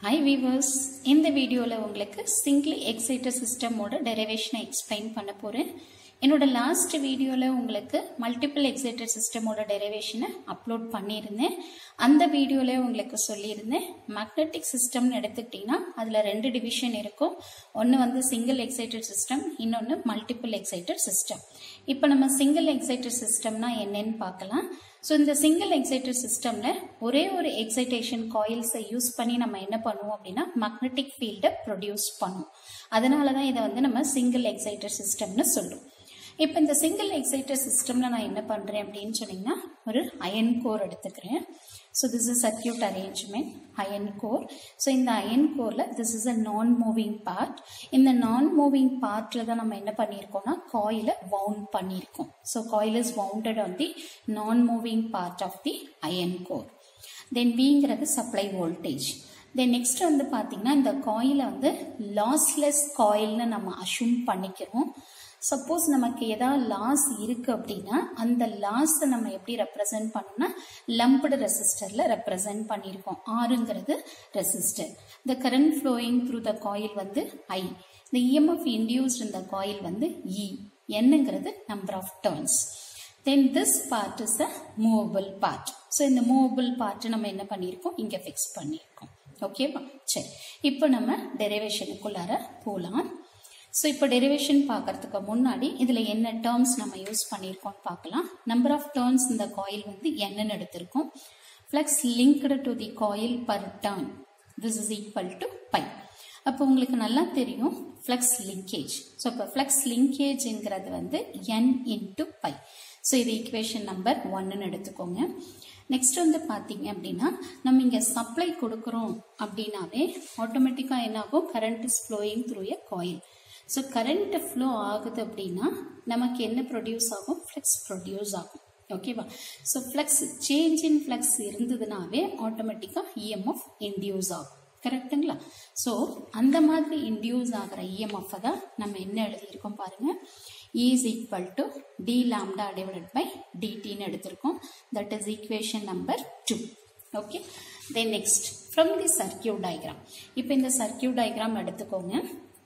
High viewers இந்த வீடியோவில் உங்களுக்கு சிங்கிள் எக்ஸைட்டர் சிஸ்டமோட டெரிவேஷனை எக்ஸ்பிளைன் பண்ண போகிறேன் என்னோட லாஸ்ட் வீடியோவில் உங்களுக்கு மல்டிபிள் எக்ஸைட்டர் சிஸ்டமோட டெரிவேஷனை அப்லோட் பண்ணியிருந்தேன் அந்த வீடியோவில் உங்களுக்கு சொல்லியிருந்தேன் மேக்னெட்டிக் சிஸ்டம்னு எடுத்துக்கிட்டிங்கன்னா அதில் ரெண்டு டிவிஷன் இருக்கும் ஒன்று வந்து சிங்கிள் எக்ஸைட்டட் சிஸ்டம் இன்னொன்று மல்டிபிள் எக்ஸைட்டட் சிஸ்டம் இப்போ நம்ம சிங்கிள் எக்ஸைட்டட் சிஸ்டம்னா என்னன்னு பார்க்கலாம் ஸோ இந்த சிங்கிள் எக்ஸைட்டட் சிஸ்டமில் ஒரே ஒரு எக்ஸைட்டேஷன் காயில்ஸை யூஸ் பண்ணி நம்ம என்ன பண்ணுவோம் அப்படின்னா மேக்னெட்டிக் ஃபீல்டை ப்ரொடியூஸ் பண்ணுவோம் அதனால தான் இதை வந்து நம்ம சிங்கிள் எக்ஸைட்டட் சிஸ்டம்னு சொல்லுவோம் இப்போ இந்த சிங்கிள் எக்ஸைட்டட் சிஸ்டமில் நான் என்ன பண்ணுறேன் அப்படின்னு சொன்னீங்கன்னா ஒரு அயன் கோர் எடுத்துக்கிறேன் so this is circuit arrangement iron core so இந்த அயன் கோரில் this is a non moving part இந்த நான் மூவிங் பார்ட்டில் தான் நம்ம என்ன பண்ணியிருக்கோம்னா காயிலை வவுண்ட் பண்ணியிருக்கோம் so coil is wounded on the non moving part of the iron core then விங்கிறது சப்ளை வோல்டேஜ் தென் நெக்ஸ்ட் வந்து பார்த்தீங்கன்னா இந்த காயிலை வந்து லாஸ்லெஸ் காயில்னு நம்ம அஷ்யூம் பண்ணிக்கிறோம் சப்போஸ் நமக்கு ஏதாவது லாஸ் இருக்கு அப்படின்னா அந்த லாஸை நம்ம எப்படி ரெப்ரசென்ட் பண்ணோம்னா லம்படு ரெசிஸ்டர்ல ரெப்ரசென்ட் பண்ணியிருக்கோம் ஆறுங்கிறது resistor the current flowing through the coil வந்து ஐ இந்த இஎம்எஃப் இன்டியூஸ்ட் இந்த காயில் வந்து இ என்னங்கிறது number of turns then this part is a movable part so இந்த மூவபிள் பார்ட் நம்ம என்ன பண்ணியிருக்கோம் இங்கே ஃபிக்ஸ் பண்ணியிருக்கோம் ஓகேவா சரி இப்போ நம்ம டெரிவேஷனுக்குள்ளார போகலாம் ஸோ இப்போ டெரிவேஷன் பார்க்கறதுக்கு முன்னாடி இதில் என்ன டேர்ம்ஸ் நம்ம யூஸ் பண்ணியிருக்கோம் பார்க்கலாம் நம்பர் ஆஃப் டேர்ன்ஸ் இந்த காயில் வந்து என்னன்னு எடுத்திருக்கோம் flux linked to the coil per turn this is equal to phi அப்போ உங்களுக்கு நல்லா தெரியும் ஃப்ளக்ஸ் லிங்கேஜ் ஸோ இப்போ ஃப்ளக்ஸ் லிங்கேஜ்ங்கிறது வந்து என் இன்ட்டு பை ஸோ இது ஈக்குவேஷன் நம்பர் ஒன்னுன்னு எடுத்துக்கோங்க நெக்ஸ்ட் வந்து பார்த்தீங்க அப்படின்னா நம்ம இங்கே சப்ளை கொடுக்குறோம் அப்படின்னாவே ஆட்டோமேட்டிக்காக என்ன ஆகும் current is flowing through a coil so current flow ஆகுது அப்படின்னா நமக்கு என்ன ப்ரொடியூஸ் ஆகும் ஃப்ளெக்ஸ் ப்ரொடியூஸ் ஆகும் ஓகேவா so flux change in flux இருந்ததுனாவே ஆட்டோமேட்டிக்காக இஎம்எஃப் இன்டியூஸ் ஆகும் கரெக்டுங்களா ஸோ அந்த மாதிரி இன்டியூஸ் ஆகிற இஎம்எஃப் தான் நம்ம என்ன எழுதியிருக்கோம் பாருங்க is equal to d lambda divided by டிடின்னு எடுத்திருக்கோம் that is equation number two okay then next from the circuit diagram இப்போ இந்த சர்க்கியூட் டயக்ராம் எடுத்துக்கோங்க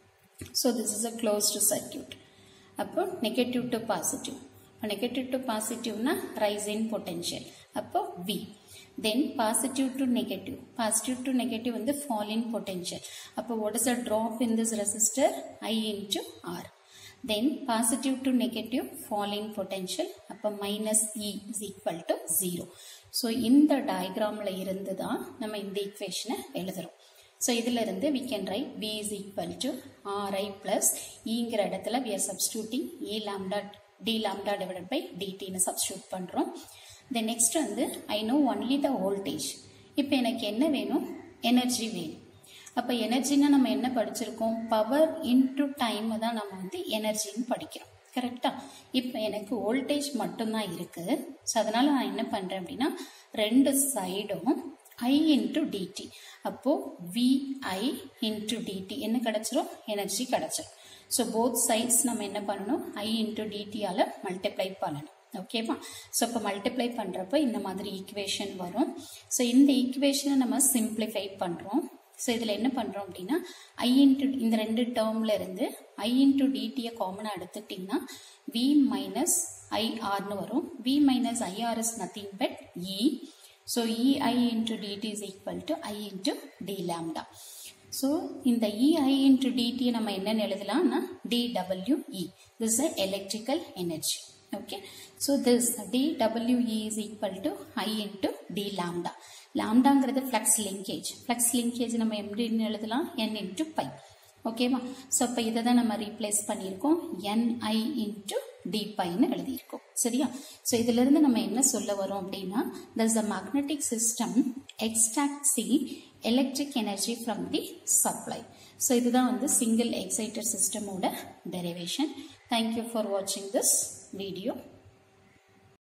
so this is a closed circuit அப்போ நெகட்டிவ் டு பாசிட்டிவ் இப்போ நெகட்டிவ் டு பாசிட்டிவ்னா rise in potential அப்போ V then positive to negative positive to negative வந்து fall in potential அப்போ what is a drop in this resistor I into R then positive to negative fall in potential அப்போ minus E is equal to zero so இந்த டயக்ராமில் இருந்து தான் நம்ம இந்த ஈக்குவேஷனை எழுதுகிறோம் ஸோ இதில் இருந்து we can write V is equal to RI plus இங்கிற இடத்துல we are substituting a lambda d lambda divided by டிடின்னு சப்ஸ்டியூட் பண்ணுறோம் தென் நெக்ஸ்ட் வந்து I know only the voltage இப்போ எனக்கு என்ன வேணும் எனர்ஜி வேணும் அப்போ எனர்ஜின்னா நம்ம என்ன படிச்சிருக்கோம் பவர் இன்டு டைம் தான் நம்ம வந்து எனர்ஜின்னு படிக்கிறோம் கரெக்டா இப்போ எனக்கு வோல்டேஜ் மட்டும்தான் இருக்குது ஸோ அதனால நான் என்ன பண்ணுறேன் அப்படின்னா ரெண்டு சைடும் ஐ இன்டு டிடி அப்போ விஐ இன்டு டிடி என்ன கிடைச்சிரும் எனர்ஜி கிடைச்சிரும் ஸோ போத் சைட்ஸ் நம்ம என்ன பண்ணணும் ஐ இன்டு டிடியால் மல்டிப்ளை பண்ணணும் ஓகேவா ஸோ இப்போ மல்டிப்ளை பண்ணுறப்ப இந்த மாதிரி ஈக்குவேஷன் வரும் ஸோ இந்த ஈக்குவேஷனை நம்ம சிம்பிளிஃபை பண்ணுறோம் ஸோ இதில் என்ன பண்ணுறோம் அப்படின்னா ஐ இன்டு இந்த ரெண்டு டேர்மில் இருந்து ஐ இன்டு டிடியை காமனாக எடுத்துக்கிட்டிங்கன்னா வி மைனஸ் ஐஆர்னு வரும் V minus IR is nothing but E So EI into dt is equal to I into d lambda. So இந்த EI into dt நம்ம என்னன்னு எழுதலாம்னா dWe. This is a electrical energy. Okay. So this dWe is equal to I into d lambda. லாம்டாங்கிறது flux linkage flux linkage நம்ம எப்படின்னு எழுதலாம் n into pi. ஓகேவா so இப்போ இதை தான் நம்ம ரீப்ளேஸ் பண்ணியிருக்கோம் என்ஐ இன்ட்டு டிபைன்னு எழுதியிருக்கோம் சரியா ஸோ இதிலிருந்து நம்ம என்ன சொல்ல வரோம் அப்படின்னா thus the magnetic system extract சி electric energy from the supply so இதுதான் வந்து சிங்கிள் எக்ஸைட்டட் சிஸ்டமோட டெரிவேஷன் தேங்க்யூ ஃபார் வாட்சிங் திஸ் வீடியோ